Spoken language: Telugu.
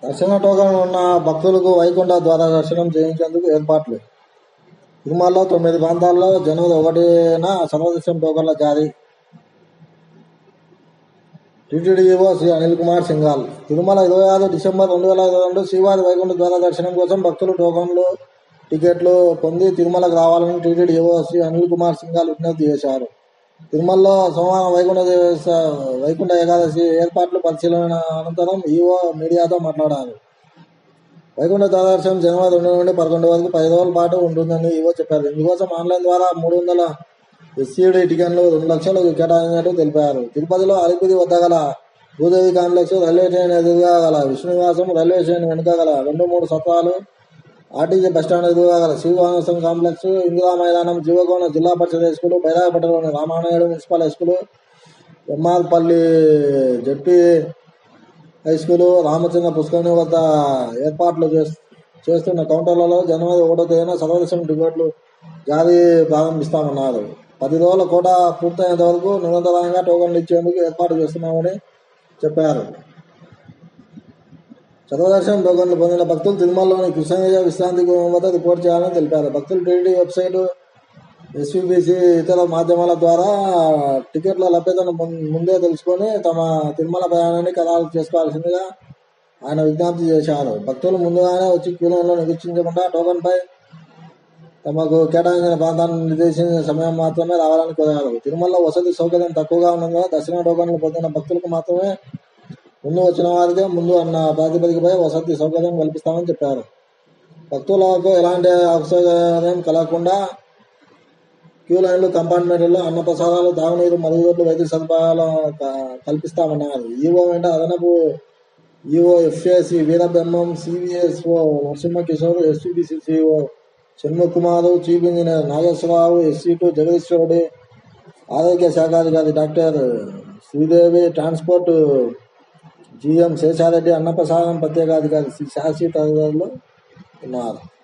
దర్శన టోకన్ ఉన్న భక్తులకు వైకుంఠ ద్వార దర్శనం చేయించేందుకు ఏర్పాట్లు తిరుమలలో తొమ్మిది ప్రాంతాల్లో జనవరి ఒకటిన సర్వదర్శనం టోకన్ల జారీ టీటీడీఓ శ్రీ అనిల్ కుమార్ సింఘాల్ తిరుమల ఇరవై ఆరు డిసెంబర్ రెండు వేల ఇరవై రెండు శ్రీవారి వైకుంఠ ద్వార దర్శనం కోసం భక్తులు టోకన్లు టికెట్లు పొంది తిరుమలకు రావాలని టీటీడీఓ శ్రీ అనిల్ కుమార్ సింఘాల్ విజ్ఞప్తి చేశారు తిరుమలలో సోమవారం వైకుంఠ దేవస్థ- వైకుంఠ ఏకాదశి ఏర్పాట్లు పరిశీలన అనంతరం ఈవో మీడియాతో మాట్లాడారు వైకుంఠ దర్శనం జనవరి రెండు నుండి పదకొండు వరకు పది రోజుల పాటు ఉంటుందని ఈవో చెప్పారు ఇందుకోసం ఆన్లైన్ ద్వారా మూడు వందల ఎస్సీడీ టికెట్లు రెండు లక్షలు కేటాయించినట్టు తెలిపారు తిరుపతిలో అలిపిరి వద్ద గల భూదేవి కాంప్లెక్స్ రైల్వే స్టేషన్ ఎదురుగా గల విష్ణునివాసం రైల్వే స్టేషన్ వెనుక గల రెండు మూడు సత్రాలు ఆర్టీసీ బస్టాండ్ ఎదురుగా గల శ్రీవాసం కాంప్లెక్స్ ఇందిరా మైదానం జీవకోణ జిల్లా పరిషత్ హై స్కూల్ బైరాగపట్నంలోని Ramanaidu municipal high school MR Palli ZP high school Ramachandra Pushkarini వద్ద ఏర్పాట్లు చేస్- చేస్తున్న కౌంటర్లలో జనవరి ఒకటో తేదీన సర్వదర్శనం టికెట్లు జారీ ప్రారంభిస్తామన్నారు పది రోజుల కోట పూర్తయ్యేంత వరకు నిరంతరంగా టోకన్లు ఇచ్చేందుకు ఏర్పాటు చేస్తున్నామని చెప్పారు సర్వదర్శనం టోకన్లు పొందిన భక్తులు తిరుమలలోని కృష్ణగిరి విశ్రాంతి గృహం వద్ద రిపోర్ట్ చేయాలని తెలిపారు భక్తులు టీడీ వెబ్సైట్ ఎస్వీబీసీ ఇతర మాధ్యమాల ద్వారా టికెట్ల లభ్యతను ముం- ముందే తెలుసుకొని తమ తిరుమల ప్రయాణాన్ని ఖరారు చేసుకోవాల్సిందిగా ఆయన విజ్ఞప్తి చేశారు భక్తులు ముందుగానే వచ్చి క్యూలైన్లో నిరీక్షించకుండా టోకన్ పై తమకు కేటాయించిన ప్రాంతాన్ని నిర్దేశించిన సమయం మాత్రమే రావాలని కోరారు తిరుమలలో వసతి సౌకర్యం తక్కువగా ఉన్నందున దర్శన టోకన్లు పొందిన భక్తులకు మాత్రమే ముందు వచ్చిన వారికే ముందు అన్న ప్రాతిపదికపై వసతి సౌకర్యం కల్పిస్తామని చెప్పారు భక్తులకు ఎలాంటి అసౌకర్యం కలగకుండా క్యూ లైన్లు కంపార్ట్మెంట్లో అన్న ప్రసాదాలు తాగునీరు మరుగుదొడ్లు వైద్య సదుపాయాలు క- కల్పిస్తామన్నారు ఈవో వెంట అదనపు EO FAC Veerabrahmam CVSO Narasimha Kishore SCBC CO Shanmukh Kumar chief engineer Nageswara Rao SE two జగదీశ్వరుడు ఆరోగ్య శాఖాధికారి doctor Sridevi transport GM Sesha Reddy అన్నప్రసాదం ప్రత్యేకాధికారి శ్రీ శాసి తదితరులు ఉన్నారు